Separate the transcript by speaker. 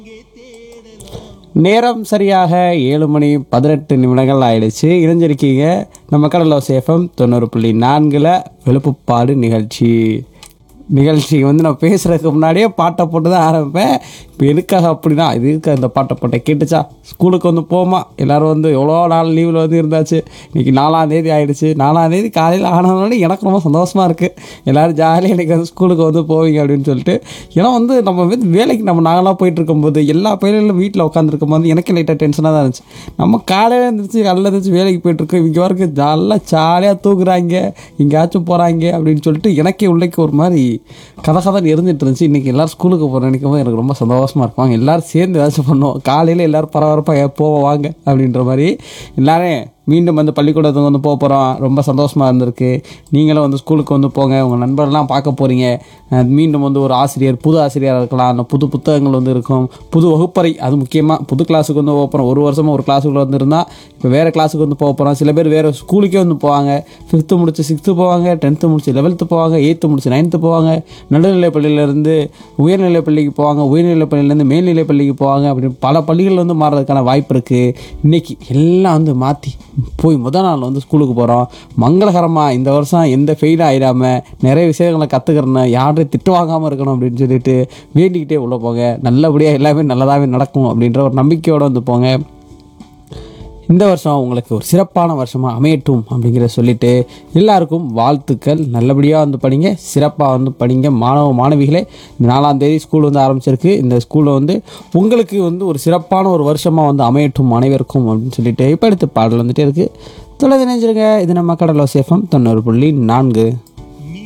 Speaker 1: நேரம் சரியாக ஏழு மணி பதினெட்டு நிமிடங்கள் ஆயிடுச்சு இணைஞ்சிருக்கீங்க நம்ம கடலோ சேஃபம் தொண்ணூறு புள்ளி நான்கில் வெளுப்புப்பாடு நிகழ்ச்சி நிகழ்ச்சி வந்து நான் பேசுகிறதுக்கு முன்னாடியே பாட்டை போட்டு தான் ஆரம்பிப்பேன் இப்போ எதுக்காக அப்படின்னா இது எதுக்கு அந்த பாட்டை போட்டேன் கேட்டுச்சா ஸ்கூலுக்கு வந்து போமா எல்லாரும் வந்து எவ்வளோ நாள் லீவில் வந்து இருந்தாச்சு இன்னைக்கு நாலாம் தேதி ஆயிடுச்சு நாலாம் தேதி காலையில் ஆனதுனால எனக்கு ரொம்ப சந்தோஷமாக இருக்குது எல்லோரும் ஜாலியாக இன்னைக்கு வந்து ஸ்கூலுக்கு வந்து போவீங்க அப்படின்னு சொல்லிட்டு ஏன்னா வந்து நம்ம வந்து வேலைக்கு நம்ம நாங்களாம் போயிட்டு இருக்கும்போது எல்லா பயிர்களும் வீட்டில் உட்காந்துருக்கும் போது எனக்கு லைட்டாக டென்ஷனாக தான் இருந்துச்சு நம்ம காலையில் இருந்துச்சு காலையில் இருந்துச்சு வேலைக்கு போயிட்டு இருக்கோம் இங்கே வரைக்கும் நல்லா ஜாலியாக தூங்குறாங்க எங்கேயாச்சும் போகிறாங்க அப்படின்னு சொல்லிட்டு எனக்கே உள்ளைக்கு ஒரு மாதிரி கதை கதை எரிஞ்சிட்டு இருந்துச்சு இன்றைக்கி எல்லோரும் ஸ்கூலுக்கு போகிற நினைக்கும் போது எனக்கு ரொம்ப சந்தோஷமாக இருப்பாங்க எல்லோரும் சேர்ந்து ஏதாச்சும் பண்ணுவோம் காலையில் எல்லோரும் பரபரப்பாக போவோம் வாங்க அப்படின்ற மாதிரி எல்லாரும் மீண்டும் வந்து பள்ளிக்கூடத்துக்கு வந்து போக போகிறோம் ரொம்ப சந்தோஷமாக இருந்திருக்கு நீங்களும் வந்து ஸ்கூலுக்கு வந்து போங்க உங்கள் நண்பர்லாம் பார்க்க போகிறீங்க மீண்டும் வந்து ஒரு ஆசிரியர் புது ஆசிரியராக இருக்கலாம் அந்த புது புத்தகங்கள் வந்து இருக்கும் புது வகுப்பறை அது முக்கியமாக புது கிளாஸுக்கு வந்து போக போகிறோம் ஒரு வருஷமாக ஒரு கிளாஸுக்குள்ள வந்து இருந்தால் இப்போ வேறு கிளாஸுக்கு வந்து போக போகிறோம் சில பேர் வேறு ஸ்கூலுக்கே வந்து போவாங்க ஃபிஃப்த்து முடிச்சு சிக்ஸ்த்து போவாங்க டென்த்து முடிச்சு லெவல்த்து போவாங்க எயித்து முடிச்சு நைன்த்து போவாங்க நடுநிலைப் பள்ளியிலேருந்து உயர்நிலைப் பள்ளிக்கு போவாங்க உயர்நிலைப் பள்ளியிலேருந்து மேல்நிலைப் பள்ளிக்கு போவாங்க அப்படி பல பள்ளிகள் வந்து மாறுறதுக்கான வாய்ப்பு இருக்குது இன்றைக்கி எல்லாம் வந்து மாற்றி போய் முதல் நாள் வந்து ஸ்கூலுக்கு போகிறோம் மங்களகரமாக இந்த வருஷம் எந்த ஃபெயில் ஆயிடாமல் நிறைய விஷயங்களை கற்றுக்கிறேன்னு யாரையும் திட்டு வாங்காமல் இருக்கணும் அப்படின்னு சொல்லிட்டு வேண்டிக்கிட்டே உள்ளே போங்க நல்லபடியாக எல்லாமே நல்லதாகவே நடக்கும் அப்படின்ற ஒரு நம்பிக்கையோடு வந்து போங்க இந்த வருஷம் உங்களுக்கு ஒரு சிறப்பான வருஷமாக அமையட்டும் அப்படிங்கிறத சொல்லிட்டு எல்லாருக்கும் வாழ்த்துக்கள் நல்லபடியாக வந்து படிங்க சிறப்பாக வந்து படிங்க மாணவ மாணவிகளே இந்த நாலாம் தேதி ஸ்கூல் வந்து ஆரம்பிச்சிருக்கு இந்த ஸ்கூலில் வந்து உங்களுக்கு வந்து ஒரு சிறப்பான ஒரு வருஷமாக வந்து அமையட்டும் அனைவருக்கும் அப்படின்னு சொல்லிட்டு இப்போ அடுத்து பாடல் வந்துட்டே இருக்குது தொலைது நினைச்சிருங்க இது நம்ம கடலோ சேஃபம் தொண்ணூறு புள்ளி நான்கு